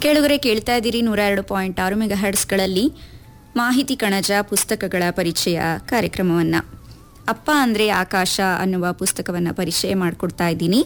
ಕೇಳುಗರೆ ಕೇಳ್ತಾ ಇದ್ದೀರಿ ನೂರ ಎರಡು ಪಾಯಿಂಟ್ ಆರು ಮೆಗಾ ಹರ್ಡ್ಸ್ಗಳಲ್ಲಿ ಮಾಹಿತಿ ಕಣಜ ಪುಸ್ತಕಗಳ ಪರಿಚಯ ಕಾರ್ಯಕ್ರಮವನ್ನು ಅಪ್ಪ ಅಂದರೆ ಆಕಾಶ ಅನ್ನುವ ಪುಸ್ತಕವನ್ನು ಪರಿಚಯ ಮಾಡಿಕೊಡ್ತಾ ಇದ್ದೀನಿ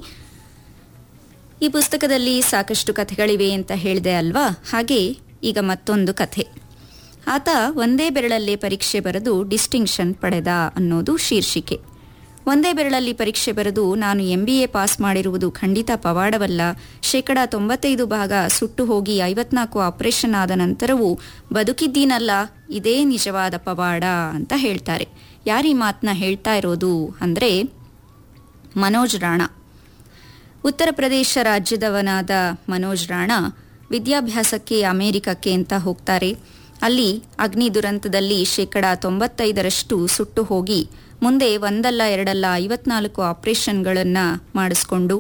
ಈ ಪುಸ್ತಕದಲ್ಲಿ ಸಾಕಷ್ಟು ಕಥೆಗಳಿವೆ ಅಂತ ಹೇಳಿದೆ ಅಲ್ವಾ ಹಾಗೆ ಈಗ ಮತ್ತೊಂದು ಕಥೆ ಆತ ಒಂದೇ ಬೆರಳಲ್ಲೇ ಪರೀಕ್ಷೆ ಬರೆದು ಡಿಸ್ಟಿಂಕ್ಷನ್ ಪಡೆದ ಅನ್ನೋದು ಶೀರ್ಷಿಕೆ ಒಂದೇ ಬೆರಳಲ್ಲಿ ಪರೀಕ್ಷೆ ಬರೆದು ನಾನು ಎಂ ಬಿ ಎ ಪಾಸ್ ಮಾಡಿರುವುದು ಖಂಡಿತ ಪವಾಡವಲ್ಲ ಶೇಕಡ ತೊಂಬತ್ತೈದು ಭಾಗ ಸುಟ್ಟು ಹೋಗಿ ಐವತ್ನಾಲ್ಕು ಆಪರೇಷನ್ ಆದ ನಂತರವೂ ಬದುಕಿದ್ದೀನಲ್ಲ ಇದೇ ನಿಜವಾದ ಪವಾಡ ಅಂತ ಹೇಳ್ತಾರೆ ಯಾರೀ ಮಾತನ್ನ ಹೇಳ್ತಾ ಇರೋದು ಅಂದರೆ ಮನೋಜ್ ರಾಣಾ ಉತ್ತರ ಪ್ರದೇಶ ರಾಜ್ಯದವನಾದ ಮನೋಜ್ ರಾಣಾ ವಿದ್ಯಾಭ್ಯಾಸಕ್ಕೆ ಅಮೆರಿಕಕ್ಕೆ ಅಂತ ಹೋಗ್ತಾರೆ ಅಲ್ಲಿ ಅಗ್ನಿ ದುರಂತದಲ್ಲಿ ಶೇಕಡ ತೊಂಬತ್ತೈದರಷ್ಟು ಸುಟ್ಟು ಹೋಗಿ ಮುಂದೆ ಒಂದಲ್ಲ ಎರಡಲ್ಲ ಐವತ್ನಾಲ್ಕು ಆಪರೇಷನ್ಗಳನ್ನು ಮಾಡಿಸ್ಕೊಂಡು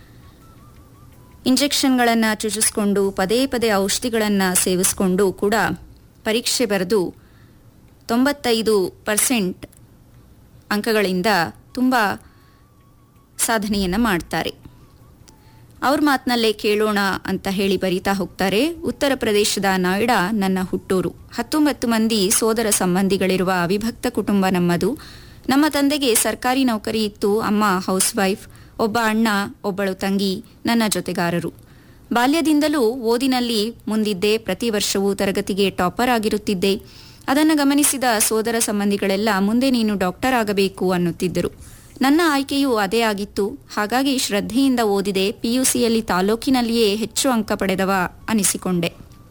ಇಂಜೆಕ್ಷನ್ಗಳನ್ನು ಚುಚಿಸ್ಕೊಂಡು ಪದೇ ಪದೇ ಔಷಧಿಗಳನ್ನು ಸೇವಿಸ್ಕೊಂಡು ಕೂಡ ಪರೀಕ್ಷೆ ಬರೆದು ತೊಂಬತ್ತೈದು ಪರ್ಸೆಂಟ್ ಅಂಕಗಳಿಂದ ತುಂಬ ಸಾಧನೆಯನ್ನು ಮಾಡ್ತಾರೆ ಅವ್ರ ಮಾತಿನಲ್ಲೇ ಕೇಳೋಣ ಅಂತ ಹೇಳಿ ಬರೀತಾ ಹೋಗ್ತಾರೆ ಉತ್ತರ ಪ್ರದೇಶದ ನಾಯ್ಡಾ ನನ್ನ ಹುಟ್ಟೂರು ಹತ್ತೊಂಬತ್ತು ಮಂದಿ ಸೋದರ ಸಂಬಂಧಿಗಳಿರುವ ಅವಿಭಕ್ತ ಕುಟುಂಬ ನಮ್ಮದು ನಮ್ಮ ತಂದೆಗೆ ಸರ್ಕಾರಿ ನೌಕರಿ ಇತ್ತು ಅಮ್ಮ ಹೌಸ್ ವೈಫ್ ಒಬ್ಬ ಅಣ್ಣ ಒಬ್ಬಳು ತಂಗಿ ನನ್ನ ಜೊತೆಗಾರರು ಬಾಲ್ಯದಿಂದಲೂ ಓದಿನಲ್ಲಿ ಮುಂದಿದ್ದೆ ಪ್ರತಿ ವರ್ಷವೂ ತರಗತಿಗೆ ಟಾಪರ್ ಆಗಿರುತ್ತಿದ್ದೆ ಅದನ್ನು ಗಮನಿಸಿದ ಸೋದರ ಸಂಬಂಧಿಗಳೆಲ್ಲ ಮುಂದೆ ನೀನು ಡಾಕ್ಟರ್ ಆಗಬೇಕು ಅನ್ನುತ್ತಿದ್ದರು ನನ್ನ ಆಯ್ಕೆಯೂ ಅದೇ ಆಗಿತ್ತು ಹಾಗಾಗಿ ಶ್ರದ್ಧೆಯಿಂದ ಓದಿದೆ ಪಿಯುಸಿಯಲ್ಲಿ ತಾಲೂಕಿನಲ್ಲಿಯೇ ಹೆಚ್ಚು ಅಂಕ ಪಡೆದವ ಅನಿಸಿಕೊಂಡೆ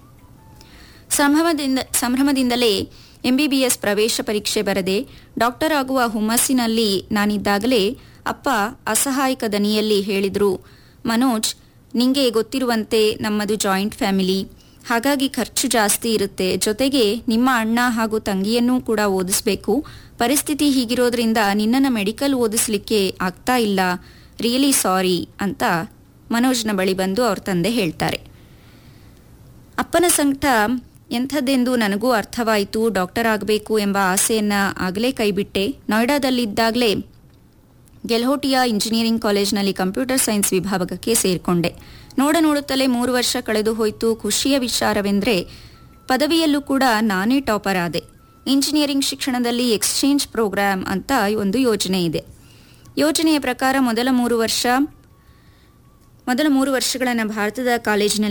ಸಂಭ್ರಮದಿಂದ ಸಂಭ್ರಮದಿಂದಲೇ ಎಂಬಿಬಿಎಸ್ ಪ್ರವೇಶ ಪರೀಕ್ಷೆ ಬರೆದೆ ಡಾಕ್ಟರ್ ಆಗುವ ಹುಮ್ಮಸ್ಸಿನಲ್ಲಿ ನಾನಿದ್ದಾಗಲೇ ಅಪ್ಪ ಅಸಹಾಯಕ ದನಿಯಲ್ಲಿ ಹೇಳಿದ್ರು ಮನೋಜ್ ನಿಂಗೆ ಗೊತ್ತಿರುವಂತೆ ನಮ್ಮದು ಜಾಯಿಂಟ್ ಫ್ಯಾಮಿಲಿ ಹಾಗಾಗಿ ಖರ್ಚು ಜಾಸ್ತಿ ಇರುತ್ತೆ ಜೊತೆಗೆ ನಿಮ್ಮ ಅಣ್ಣ ಹಾಗೂ ತಂಗಿಯನ್ನೂ ಕೂಡ ಓದಿಸ್ಬೇಕು ಪರಿಸ್ಥಿತಿ ಹೀಗಿರೋದ್ರಿಂದ ನಿನ್ನನ್ನು ಮೆಡಿಕಲ್ ಓದಿಸ್ಲಿಕ್ಕೆ ಆಗ್ತಾ ಇಲ್ಲ ರಿಯಲಿ ಸಾರಿ ಅಂತ ಮನೋಜ್ನ ಬಳಿ ಬಂದು ಅವ್ರ ತಂದೆ ಹೇಳ್ತಾರೆ ಅಪ್ಪನ ಸಂಕಟ ಎಂಥದ್ದೆಂದು ನನಗೂ ಅರ್ಥವಾಯಿತು ಡಾಕ್ಟರ್ ಆಗಬೇಕು ಎಂಬ ಆಸೆಯನ್ನ ಆಗಲೇ ಕೈಬಿಟ್ಟೆ ನೋಯ್ಡಾದಲ್ಲಿದ್ದಾಗಲೇ ಗೆಲ್ಹೋಟಿಯ ಇಂಜಿನಿಯರಿಂಗ್ ಕಾಲೇಜ್ನಲ್ಲಿ ಕಂಪ್ಯೂಟರ್ ಸೈನ್ಸ್ ವಿಭಾಗಕ್ಕೆ ಸೇರಿಕೊಂಡೆ ನೋಡ ನೋಡುತ್ತಲೇ ಮೂರು ವರ್ಷ ಕಳೆದು ಹೋಯಿತು ಖುಷಿಯ ವಿಚಾರವೆಂದರೆ ಪದವಿಯಲ್ಲೂ ಕೂಡ ನಾನೇ ಟಾಪರ್ ಆದೆ ಇಂಜಿನಿಯರಿಂಗ್ ಶಿಕ್ಷಣದಲ್ಲಿ ಎಕ್ಸ್ಚೇಂಜ್ ಪ್ರೋಗ್ರಾಂ ಅಂತ ಒಂದು ಯೋಜನೆ ಇದೆ ಯೋಜನೆಯ ಪ್ರಕಾರ ಮೊದಲ ಮೂರು ವರ್ಷ ಮೊದಲ ಮೂರು ವರ್ಷಗಳನ್ನು ಭಾರತದ ಕಾಲೇಜಿನಲ್ಲಿ